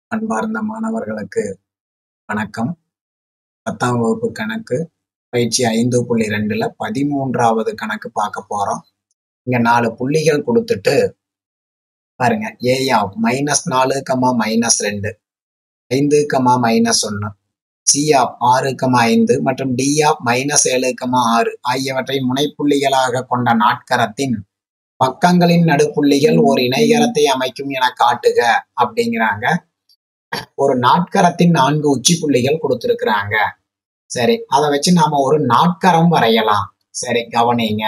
அன்பார்ந்த மாணவர்களுக்கு வணக்கம் பத்தாம் வகுப்பு கணக்கு பயிற்சி ஐந்து புள்ளி ரெண்டுல பதிமூன்றாவது கணக்கு பார்க்க போறோம் இங்க நாலு புள்ளிகள் கொடுத்துட்டு பாருங்க ஏ ஆஃப் மைனஸ் நாலு கமா மைனஸ் ரெண்டு ஐந்து கமா மைனஸ் ஒன்று சி ஆஃப் ஆறு கமா ஐந்து மற்றும் டி ஆஃப் மைனஸ் ஏழு கமா ஆறு ஆகியவற்றை முனைப்புள்ளிகளாக கொண்ட நாட்கரத்தின் பக்கங்களின் நடுப்புள்ளிகள் ஒரு இணைகரத்தை அமைக்கும் என காட்டுக அப்படிங்கிறாங்க ஒரு நாட்கரத்தின் நான்கு உச்சி புள்ளிகள் கொடுத்துருக்குறாங்க சரி அதை வச்சு நாம ஒரு நாட்கரம் வரையலாம் சரி கவனிங்க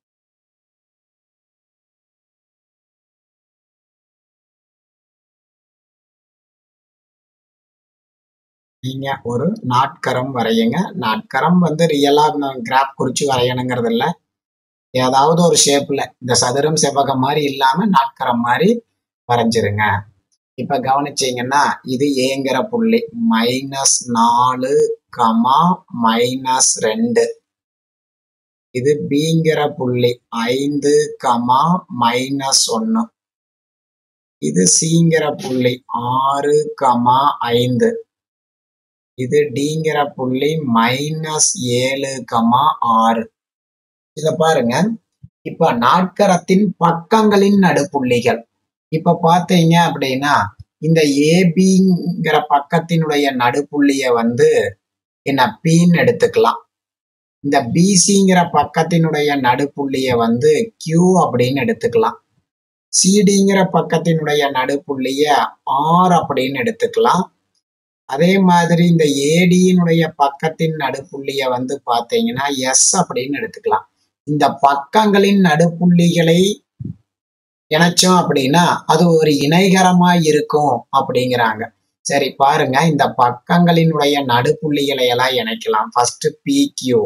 நீங்க ஒரு நாட்கரம் வரையுங்க நாட்கரம் வந்து ரியலா கிராஃப் குறிச்சு வரையணுங்கிறது இல்ல ஏதாவது ஒரு ஷேப்ல இந்த சதுரம் செவ்வகம் மாதிரி இல்லாம நாட்கரம் மாதிரி வரைஞ்சிருங்க இப்ப கவனிச்சீங்கன்னா இது ஏங்கிற புள்ளி மைனஸ் நாலு கமா மைனஸ் ரெண்டு இது பிங்கிற புள்ளி ஐந்து கமா மைனஸ் ஒன்னு இது சிங்கிற புள்ளி ஆறு கமா ஐந்து இது டிங்கிற புள்ளி மைனஸ் ஏழு கமா ஆறு இத பாருங்க இப்ப நாட்கரத்தின் பக்கங்களின் நடுப்புள்ளிகள் இப்ப பாத்தீங்க அப்படின்னா இந்த ஏபிங்கிற பக்கத்தினுடைய நடுப்புள்ளிய வந்து என்ன பின்னு எடுத்துக்கலாம் இந்த பிசிங்கிற பக்கத்தினுடைய நடுப்புள்ளிய வந்து கியூ அப்படின்னு எடுத்துக்கலாம் சிடிங்கிற பக்கத்தினுடைய நடுப்புள்ளிய ஆர் அப்படின்னு எடுத்துக்கலாம் அதே மாதிரி இந்த ஏடியினுடைய பக்கத்தின் நடுப்புள்ளிய வந்து பாத்தீங்கன்னா எஸ் அப்படின்னு எடுத்துக்கலாம் இந்த பக்கங்களின் நடுப்புள்ளிகளை இணைச்சோம் அப்படின்னா அது ஒரு இணைகரமா இருக்கும் அப்படிங்கிறாங்க சரி பாருங்க இந்த பக்கங்களினுடைய நடுப்புள்ளிகளை எல்லாம் இணைக்கலாம் ஃபர்ஸ்ட் பி கியூ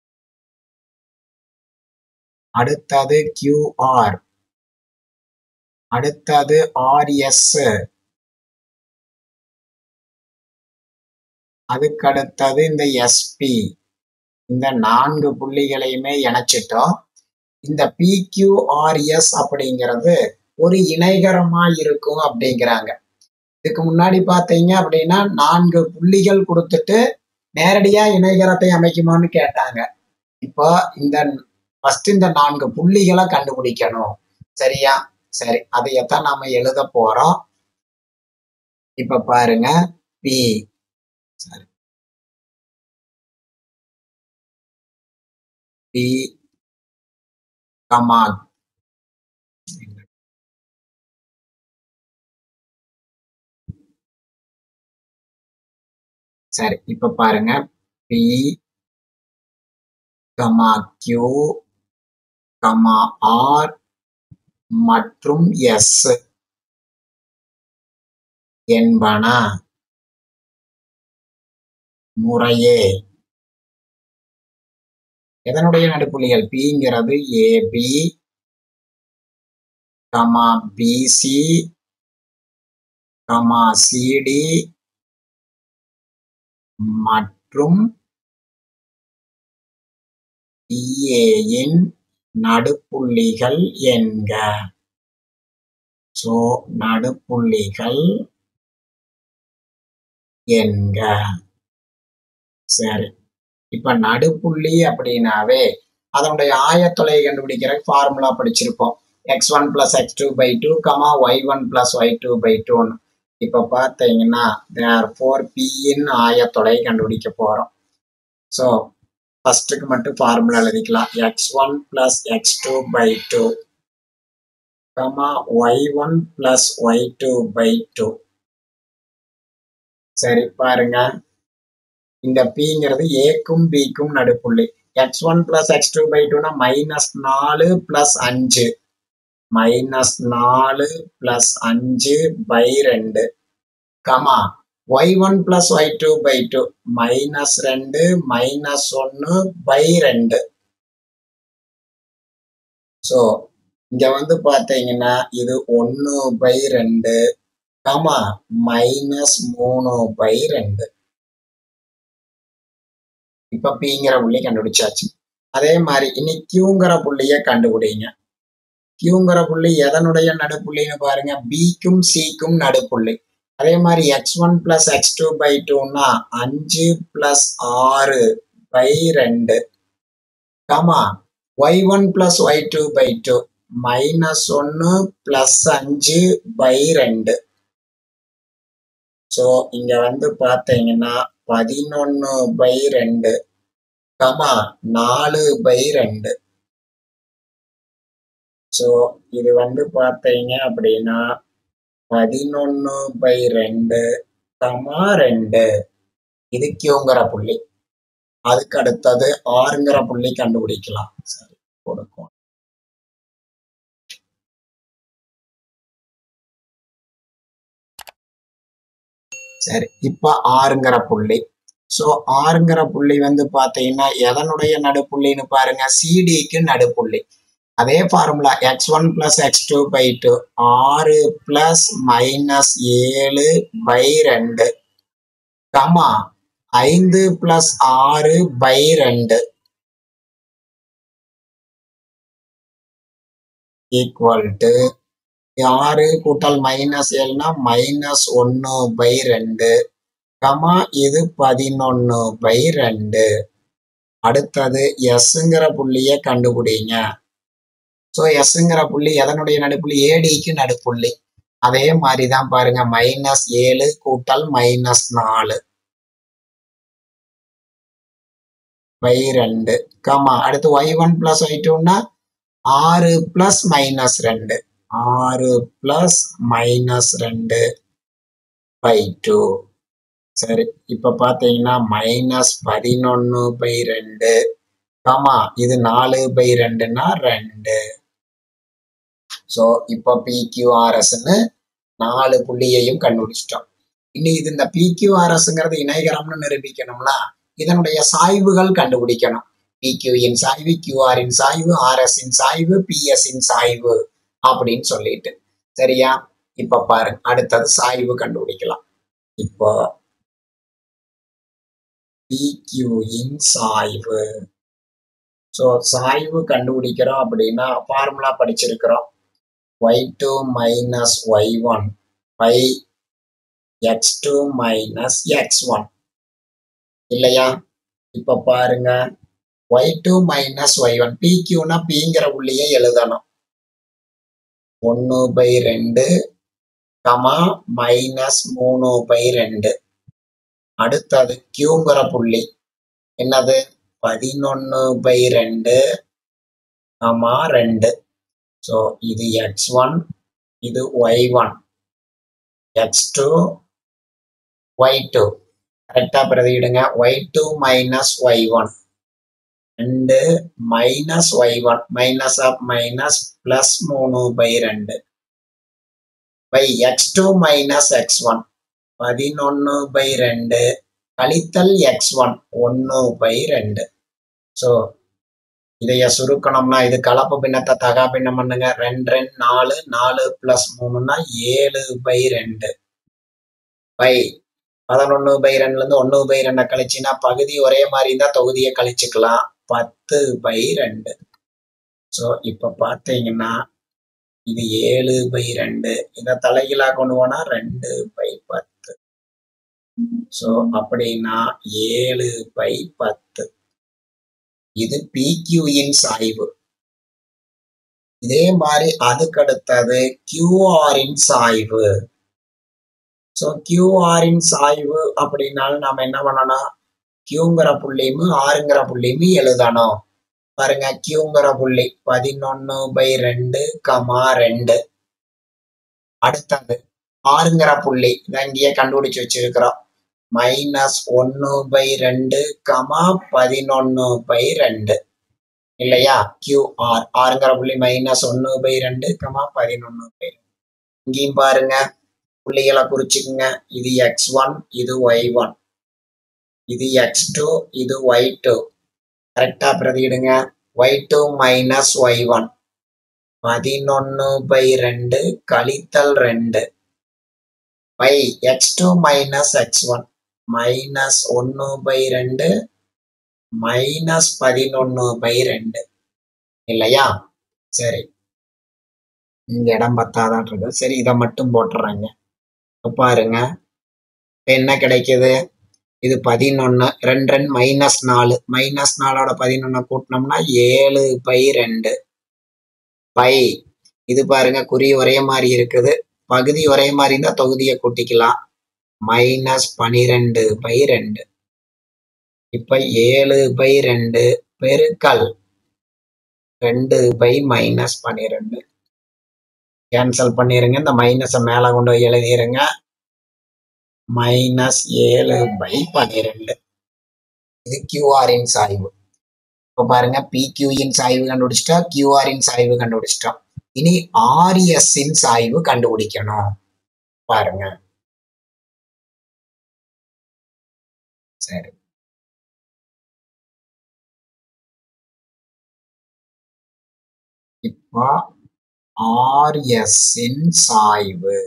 அடுத்தது கியூஆர் அடுத்தது ஆர்எஸ் அதுக்கடுத்தது இந்த எஸ்பி இந்த நான்கு புள்ளிகளையுமே இணைச்சிட்டோம் இந்த பிக்யூஆர்எஸ் அப்படிங்கிறது ஒரு இணைகரமா இருக்கும் அப்படிங்கிறாங்க இதுக்கு முன்னாடி பார்த்தீங்க அப்படின்னா நான்கு புள்ளிகள் கொடுத்துட்டு நேரடியா இணைகரத்தை அமைக்குமான்னு கேட்டாங்க இப்போ இந்த ஃபர்ஸ்ட் இந்த நான்கு புள்ளிகளை கண்டுபிடிக்கணும் சரியா சரி அதையத்தான் நாம எழுத போறோம் இப்ப பாருங்க பி சரி பி கமா சரி இப்ப பாருங்க P comma Q comma R மற்றும் எஸ் என்பன முறையே எதனுடைய நடுப்புள்ளிகள் பிங்கிறது AB comma BC comma CD மற்றும் இஏயின் நடுப்புள்ளிகள் என்க சோ நடுப்புள்ளிகள் என்க சரி இப்ப நடுப்புள்ளி அப்படின்னாவே அதனுடைய ஆயத்தொலை கண்டுபிடிக்கிற ஃபார்முலா படிச்சிருப்போம் x one plus x two by two comma y one plus y two by டூன்னு இப்ப பார்த்தீங்கன்னா தேர் ஃபோர் பியின் ஆயத்தொலை கண்டுபிடிக்க போறோம் ஸோ ஃபர்ஸ்ட்டுக்கு மட்டும் ஃபார்முலா எழுதிக்கலாம் x one plus x two by two comma y one plus y two by two சரி பாருங்க இந்த பிங்கிறது ஏக்கும் பிக்கும் நடுப்புள்ளி x one plus x two by டூனா மைனஸ் நாலு பிளஸ் அஞ்சு மைனஸ் நாலு பிளஸ் அஞ்சு பை ரெண்டு comma y one plus y two by two minus ரெண்டு மைனஸ் ஒன்னு பை ரெண்டு ஸோ இங்க வந்து பார்த்தீங்கன்னா இது ஒன்று பை ரெண்டு கமா மைனஸ் மூணு பை ரெண்டு இப்ப பிங்கிற புள்ளி கண்டுபிடிச்சாச்சு அதே மாதிரி இனி கியூங்கிற புள்ளிய கண்டுபிடிங்க கியூங்கிற புள்ளி எதனுடைய நடுப்புள்ளின்னு பாருங்க பிக்கும் சிக்கும் நடுப்புள்ளி அதே மாதிரி x one plus x two by டூனா அஞ்சு பிளஸ் ஆறு பை ரெண்டு comma y one plus y two by two minus ஒன்று பிளஸ் அஞ்சு பை ரெண்டு ஸோ இங்க வந்து பார்த்தீங்கன்னா பதினொன்று பை ரெண்டு கமா நாலு பை ரெண்டு ஸோ இது வந்து பார்த்தீங்க அப்படின்னா பதினொன்று பை ரெண்டு கமா ரெண்டு இது கியூங்கிற புள்ளி அதுக்கு அடுத்தது ஆறுங்கிற புள்ளி கண்டுபிடிக்கலாம் சரி கொடுக்கும் சரி இப்ப ஆறுங்கிற புள்ளி ஸோ ஆறுங்கிற புள்ளி வந்து பார்த்தீங்கன்னா எதனுடைய நடுப்புள்ளின்னு பாருங்க சிடிக்கு நடுப்புள்ளி அதே formula x one plus x two by two ஆறு பிளஸ் மைனஸ் ஏழு பை ரெண்டு கமா ஐந்து பிளஸ் ஆறு பை ரெண்டு ஈக்குவல் டு ஆறு கூட்டல் மைனஸ் ஏழுனா மைனஸ் ஒன்று பை ரெண்டு கமா இது பதினொன்று பை ரெண்டு அடுத்தது எஸ்ங்கிற புள்ளியை கண்டுபிடிங்க ஸோ எஸ்ங்கிற புள்ளி எதனுடைய நடுப்புள்ளி ஏடிக்கு நடுப்புள்ளி அதே மாதிரி தான் பாருங்க மைனஸ் ஏழு கூட்டல் மைனஸ் நாலு பை ரெண்டு கமா அடுத்து ஒய் ஒன் பிளஸ் ஒய் டூன்னா ஆறு பிளஸ் மைனஸ் ரெண்டு ஆறு பிளஸ் மைனஸ் ரெண்டு பை டூ சரி இப்ப பாத்தீங்கன்னா மைனஸ் பதினொன்னு பை ரெண்டு ஆமா இது நாலு பை ரெண்டுன்னா ரெண்டு ஸோ இப்போ பிக்யூஆர்எஸ்ன்னு நாலு புள்ளியையும் கண்டுபிடிச்சிட்டோம் இனி இது இந்த பிக்யூஆர்எஸ்ங்கிறது இணைகரம்னு நிரூபிக்கணும்னா இதனுடைய சாய்வுகள் கண்டுபிடிக்கணும் பிக்யூயின் சாய்வு கியூஆரின் சாய்வு ஆர்எஸ்இன் சாய்வு பிஎஸ்இன் சாய்வு அப்படின்னு சொல்லிட்டு சரியா இப்ப பாருங்க அடுத்தது சாய்வு கண்டுபிடிக்கலாம் இப்போ பிக்யூயின் சாய்வு ஸோ சாய்வு கண்டுபிடிக்கிறோம் அப்படின்னா ஃபார்முலா படிச்சிருக்கிறோம் y two minus y one by x two minus x one இல்லையா இப்ப பாருங்க y two minus y one பிக்யூனா பிங்கிற புள்ளியை எழுதணும் ஒன்று பை ரெண்டு கமா மைனஸ் மூணு பை ரெண்டு அடுத்தது கியூங்கிற புள்ளி என்னது பதினொன்று பை ரெண்டு கமா ரெண்டு ஸோ இது எக்ஸ் ஒன் இது y one x two y two கரெக்டாக பிரதியிடுங்க y two minus y one ரெண்டு minus y one minus of minus plus மூணு பை ரெண்டு by x two minus x one பதினொன்று பை ரெண்டு கழித்தல் எக்ஸ் ஒன் ஒன்று பை ரெண்டு ஸோ இதைய சுருக்கணும்னா இது கலப்பு பின்னத்தை தகா பின்னம் பண்ணுங்க ரெண்டு ரெண்டு நாலு நாலு பிளஸ் மூணுன்னா ஏழு பை ரெண்டு பை பதினொன்று பை ரெண்டுலேருந்து ஒன்று பை ரெண்டை கழிச்சின்னா பகுதி ஒரே மாதிரி இருந்தால் தொகுதியை கழிச்சுக்கலாம் பத்து பை ரெண்டு ஸோ இப்போ பார்த்தீங்கன்னா இது ஏழு பை ரெண்டு இதை தலைகீழாக கொண்டு போனா ரெண்டு பை பத்து ஸோ அப்படின்னா ஏழு பை பத்து இது பிக்யூயின் சாய்வு இதே மாதிரி அதுக்கடுத்தது கியூஆரின் சாய்வு ஸோ கியூஆரின் சாய்வு அப்படின்னாலும் நம்ம என்ன பண்ணணும் கியூங்கிற புள்ளியும் ஆறுங்கிற புள்ளியும் எழுதணும் பாருங்க கியூங்கிற புள்ளி பதினொன்னு பை ரெண்டு கமா ரெண்டு அடுத்தது ஆறுங்கிற புள்ளி இதை இங்கேயே கண்டுபிடிச்சு வச்சிருக்கிறோம் மைனஸ் ஒன்னு பை ரெண்டு கமா பதினொன்னு பை ரெண்டு இல்லையா கியூ ஆர் ஆறுங்கிற புள்ளி மைனஸ் ஒன்னு பை ரெண்டு கமா பதினொன்னு பை ரெண்டு இங்கேயும் பாருங்க புள்ளிகளை குறிச்சுக்குங்க இது எக்ஸ் ஒன் இது ஒய் ஒன் இது எக்ஸ் டூ இது ஒய் டூ கரெக்டா பிரதியிடுங்க y two minus y one பதினொன்னு பை ரெண்டு கழித்தல் ரெண்டு by x two minus x one minus ஒன்று பை ரெண்டு மைனஸ் பதினொன்று பை ரெண்டு இல்லையா சரி இங்க இடம் பத்தாதான் இருக்கு சரி இதை மட்டும் போட்டுறேங்க இப்ப பாருங்க என்ன கிடைக்குது இது பதினொன்னு ரெண்டு ரெண்டு மைனஸ் நாலு மைனஸ் நாலோட பதினொன்னு கூட்டினோம்னா ஏழு பை ரெண்டு பை இது பாருங்க குறி ஒரே மாதிரி இருக்குது பகுதி ஒரே மாதிரி இருந்தா தொகுதியை கூட்டிக்கலாம் மைனஸ் பனிரெண்டு பை ரெண்டு இப்ப ஏழு பை ரெண்டு பெருக்கல் ரெண்டு பை மைனஸ் பன்னிரெண்டு கேன்சல் பண்ணிருங்க இந்த மைனஸை மேல கொண்டு போய் எழுதிருங்க மைனஸ் ஏழு பை பன்னிரெண்டு இது கியூஆரின் சாய்வு இப்போ பாருங்க பிக்யூஇன் சாய்வு கண்டுபிடிச்சிட்டோம் கியூஆரின் சாய்வு கண்டுபிடிச்சிட்டோம் இனி ஆர்எஸ்இன் சாய்வு கண்டுபிடிக்கணும் பாருங்க சரி இப்போ ஆர்எஸ்இன் சாய்வு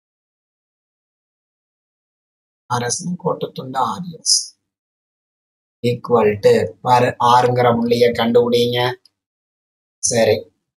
ஆர்எஸ் கோட்டுத்துண்டு ஆர்எஸ் ஈக்குவல் டு பாரு ஆறுங்கிற புள்ளிய கண்டுபிடிங்க சரி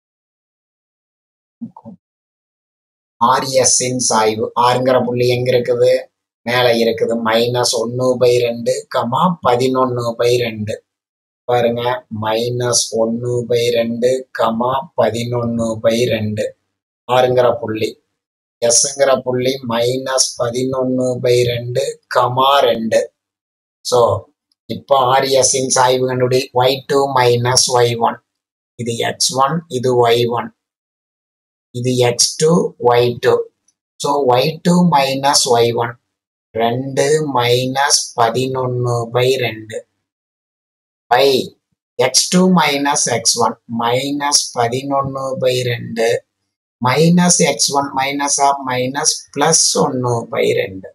ஆர்எஸ்இன் சாய்வு ஆறுங்கிற புள்ளி எங்க இருக்குது மேல இருக்குது மைனஸ் ஒன்னு பை ரெண்டு கமா பதினொன்னு பை ரெண்டு பாருங்க மைனஸ் ஒன்னு பை ரெண்டு கமா பதினொன்னு பை ரெண்டு ஆறுங்கிற புள்ளி எஸ்ங்கிற புள்ளி மைனஸ் பதினொன்னு பை ரெண்டு கமா ரெண்டு ஸோ இப்போ ஆர்எஸ்இன் சாய்வு கண்டுபிடி y two minus y one இது எக்ஸ் ஒன் இது ஒய் ஒன் இது x two y two so y two minus y one ரெண்டு மைனஸ் பதினொன்று பை ரெண்டு by x two minus x one minus பதினொன்று பை ரெண்டு minus x one minus of minus plus ஒன்று by ரெண்டு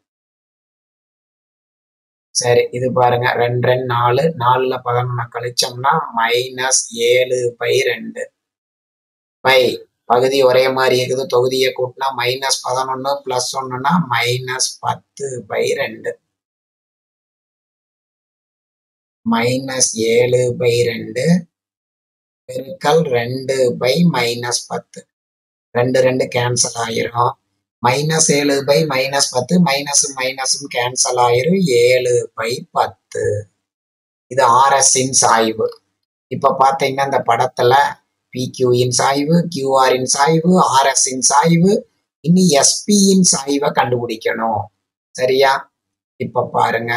சரி இது பாருங்க ரெண்டு ரெண்டு நாலு நாலுல பதினொன்று கழிச்சோம்னா மைனஸ் ஏழு பை ரெண்டு பை பகுதி ஒரே மாதிரி இருக்குது தொகுதியை கூட்டினா மைனஸ் பதினொன்று பிளஸ் ஒன்றுனா மைனஸ் பத்து பை ரெண்டு மைனஸ் ஏழு பை ரெண்டு பெருக்கல் ரெண்டு பை மைனஸ் பத்து ரெண்டு ரெண்டு கேன்சல் ஆயிரும் மைனஸ் ஏழு பை மைனஸ் பத்து மைனஸ் மைனஸும் கேன்சல் ஆயிரும் ஏழு பை பத்து இது ஆர்எஸ்இன் சாய்வு இப்ப பாத்தீங்கன்னா இந்த படத்துல பிக்யூஇன் சாய்வு கியூஆரின் சாய்வு ஆர்எஸ்இன் சாய்வு இனி எஸ்பியின் சாய்வை கண்டுபிடிக்கணும் சரியா இப்ப பாருங்க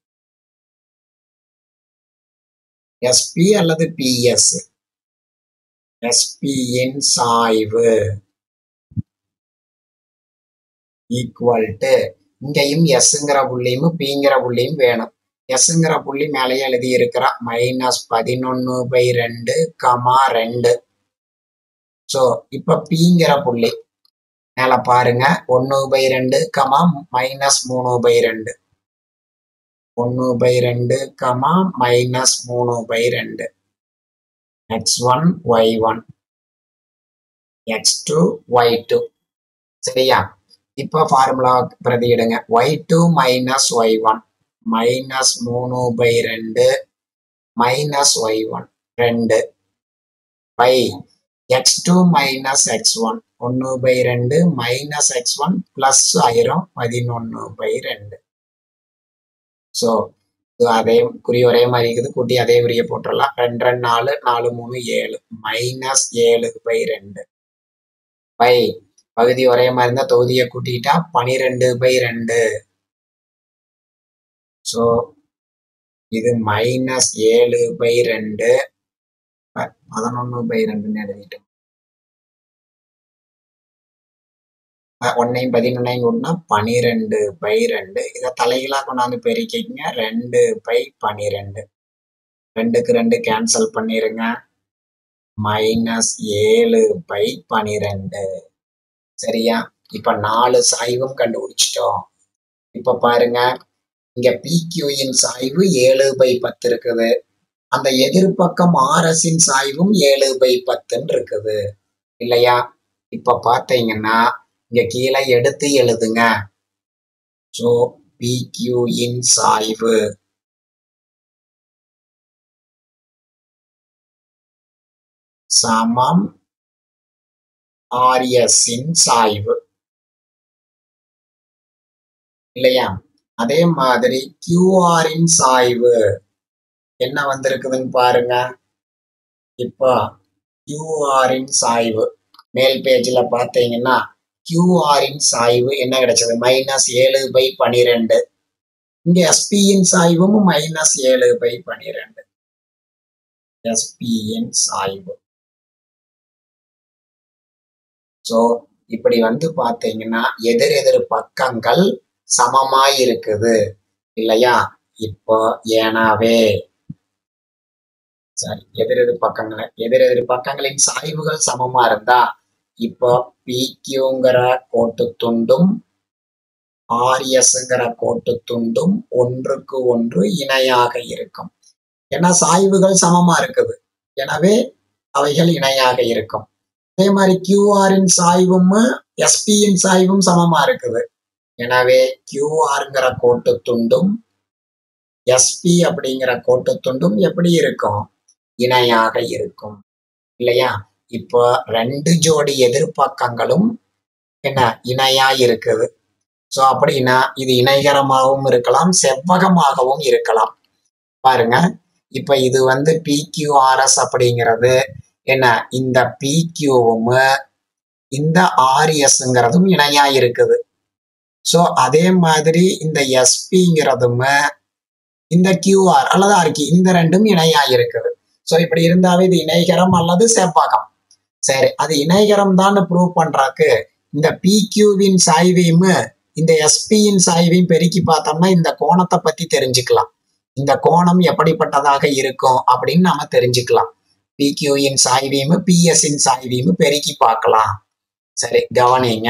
எஸ்பி அல்லது பிஎஸ் எஸ்பியின் சாய்வு ஈக்குவல் டு இங்கேயும் எஸ்ங்கிற புள்ளியும் பிங்கிற புள்ளியும் வேணும் எஸ்ங்கிற புள்ளி மேலேயே எழுதி இருக்கிறா மைனஸ் பதினொன்னு பை ரெண்டு கமா ரெண்டு ஸோ இப்ப பிங்கிற புள்ளி மேல பாருங்க ஒன்னு பை ரெண்டு கமா மைனஸ் மூணு பை ரெண்டு ஒன்னு பை ரெண்டு கமா மைனஸ் மூணு பை ரெண்டு x one y one x two y two சரியா இப்போ ஃபார்முலா பிரதியிடுங்க y two minus y one minus மூணு பை ரெண்டு மைனஸ் ஒய் ஒன் ரெண்டு by x two minus x one ஒன்று பை ரெண்டு மைனஸ் எக்ஸ் ஒன் ப்ளஸ் ஆயிரம் பதினொன்று பை ரெண்டு ஸோ இது அதே குறி ஒரே மாதிரி இருக்குது கூட்டி அதே குறிய போட்டுடலாம் ரெண்டு ரெண்டு நாலு நாலு மூணு ஏழு மைனஸ் ஏழு பை ரெண்டு பை பகுதி ஒரே மாதிரி இருந்தா தொகுதியை கூட்டிட்டா பனிரெண்டு பை ரெண்டு ஸோ இது மைனஸ் ஏழு பை ரெண்டு பதினொன்னு பை ரெண்டுன்னு எழுதிட்டோம் ஒன்னையும் பதினொன்னையும் கூட்டினா பனிரெண்டு பை ரெண்டு இதை தலைகளா கொண்டாந்து பெருக்கிங்க ரெண்டு பை பனிரெண்டு ரெண்டுக்கு ரெண்டு கேன்சல் பண்ணிருங்க மைனஸ் ஏழு பை பனிரெண்டு சரியா இப்ப நாலு சாய்வும் கண்டுபிடிச்சிட்டோம் இப்ப பாருங்க இங்க பிக்யூயின் சாய்வு ஏழு பை பத்து இருக்குது அந்த எதிர்பக்கம் ஆர்எஸின் சாய்வும் ஏழு பை பத்துன்னு இருக்குது இல்லையா இப்ப பாத்தீங்கன்னா இங்க கீழே எடுத்து எழுதுங்க ஸோ பிக்யூயின் சாய்வு சமம் ஆர்எஸின் சாய்வு இல்லையா அதே மாதிரி கியூஆரின் சாய்வு என்ன வந்திருக்குதுன்னு பாருங்க இப்போ கியூஆரின் சாய்வு மேல் பேஜ்ல பார்த்தீங்கன்னா கியூஆரின் சாய்வு என்ன கிடைச்சது மைனஸ் ஏழு பை பனிரெண்டு இங்க எஸ்பியின் சாய்வும் மைனஸ் ஏழு பை பனிரெண்டு எஸ்பியின் சாய்வு ஸோ இப்படி வந்து பார்த்தீங்கன்னா எதிர் எதிர் பக்கங்கள் சமமாய் இருக்குது இல்லையா இப்போ ஏனாவே சரி எதிர் எதிர் பக்கங்கள் எதிர் எதிர் பக்கங்களின் சாய்வுகள் சமமா இருந்தா இப்போ பிக்யூங்கிற கோட்டு துண்டும் ஆர்எஸ்ங்கிற கோட்டு துண்டும் ஒன்றுக்கு ஒன்று இணையாக இருக்கும் ஏன்னா சாய்வுகள் சமமா இருக்குது எனவே அவைகள் இணையாக இருக்கும் அதே மாதிரி கியூஆரின் சாய்வும் எஸ்பியின் சாய்வும் சமமா இருக்குது எனவே கியூஆர்ங்கிற கோட்டு துண்டும் எஸ்பி அப்படிங்கிற கோட்டு துண்டும் எப்படி இருக்கும் இணையாக இருக்கும் இல்லையா இப்போ ரெண்டு ஜோடி எதிர்ப்பக்கங்களும் என்ன இணையா இருக்குது ஸோ அப்படின்னா இது இணைகரமாகவும் இருக்கலாம் செவ்வகமாகவும் இருக்கலாம் பாருங்க இப்ப இது வந்து பிக்யூஆர்எஸ் அப்படிங்கிறது என்ன இந்த பிக்யூவும் இந்த ஆர்எஸ்ங்கிறதும் இணையா இருக்குது ஸோ அதே மாதிரி இந்த எஸ்பிங்கிறதும் இந்த கியூஆர் அல்லது ஆர்கி இந்த ரெண்டும் இணையா இருக்குது ஸோ இப்படி இருந்தாவே இது இணைகரம் அல்லது செவ்வகம் சரி அது இணைகரம் தான் ப்ரூவ் பண்றதுக்கு இந்த பிக்யூவின் சாய்வையும் இந்த எஸ்பியின் சாய்வையும் பெருக்கி பார்த்தோம்னா இந்த கோணத்தை பத்தி தெரிஞ்சுக்கலாம் இந்த கோணம் எப்படிப்பட்டதாக இருக்கும் அப்படின்னு நாம தெரிஞ்சுக்கலாம் பிக்யூயின் சாய்வையும் பிஎஸ்இன் சாய்வையும் பெருக்கி பார்க்கலாம் சரி கவனிங்க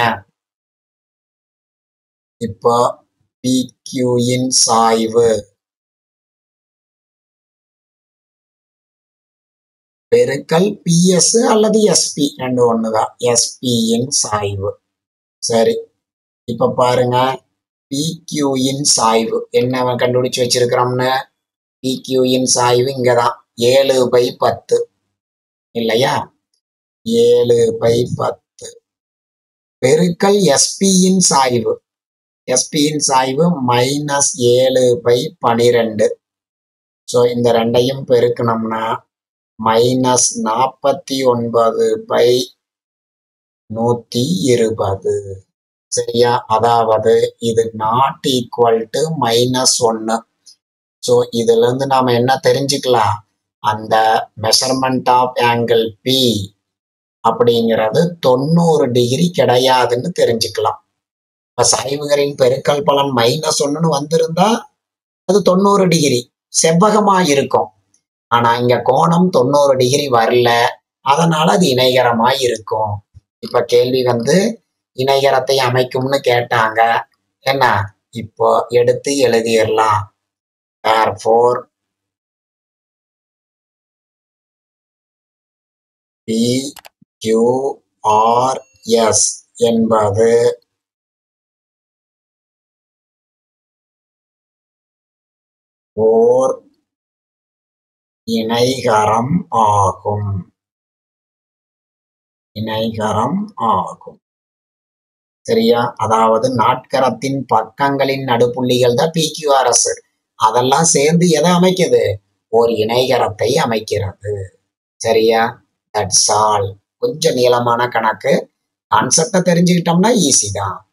இப்போ பிக்யூயின் சாய்வு பெருக்கல் பிஎஸ் அல்லது எஸ்பி ரெண்டு ஒண்ணுதான் எஸ்பியின் சாய்வு சரி இப்ப பாருங்க பிக்யூயின் சாய்வு என்ன கண்டுபிடிச்சு வச்சிருக்கிறோம்னு பிக்யூயின் சாய்வு இங்கதான் ஏழு பை பத்து இல்லையா ஏழு பை பத்து பெருக்கல் எஸ்பியின் சாய்வு எஸ்பியின் சாய்வு மைனஸ் ஏழு பை பனிரெண்டு ஸோ இந்த ரெண்டையும் பெருக்கணும்னா மைனஸ் நாற்பத்தி ஒன்பது பை நூத்தி இருபது சரியா அதாவது இது நாட் ஈக்குவல் டு மைனஸ் ஒன்னு ஸோ இதுல இருந்து நாம என்ன தெரிஞ்சுக்கலாம் அந்த மெஷர்மெண்ட் ஆஃப் ஆங்கிள் பி அப்படிங்கிறது தொண்ணூறு டிகிரி கிடையாதுன்னு தெரிஞ்சுக்கலாம் இப்ப சாய்வுகளின் பெருக்கல் பலன் மைனஸ் ஒன்னுன்னு வந்திருந்தா அது தொண்ணூறு டிகிரி செவ்வகமா இருக்கும் ஆனா இங்க கோணம் தொண்ணூறு டிகிரி வரல அதனால அது இணைகரமா இருக்கும் இப்ப கேள்வி வந்து இணைகரத்தை அமைக்கும்னு கேட்டாங்க என்ன இப்போ எடுத்து எழுதிடலாம் therefore P Q R S என்பது ஓர் இணைகரம் ஆகும் இணைகரம் ஆகும் சரியா அதாவது நாட்கரத்தின் பக்கங்களின் நடுப்புள்ளிகள் தான் பிக்யூஆர்எஸ் அதெல்லாம் சேர்ந்து எதை அமைக்குது ஒரு இணைகரத்தை அமைக்கிறது சரியா தட்ஸ் ஆல் கொஞ்சம் நீளமான கணக்கு கான்செப்டை தெரிஞ்சுக்கிட்டோம்னா ஈஸி தான்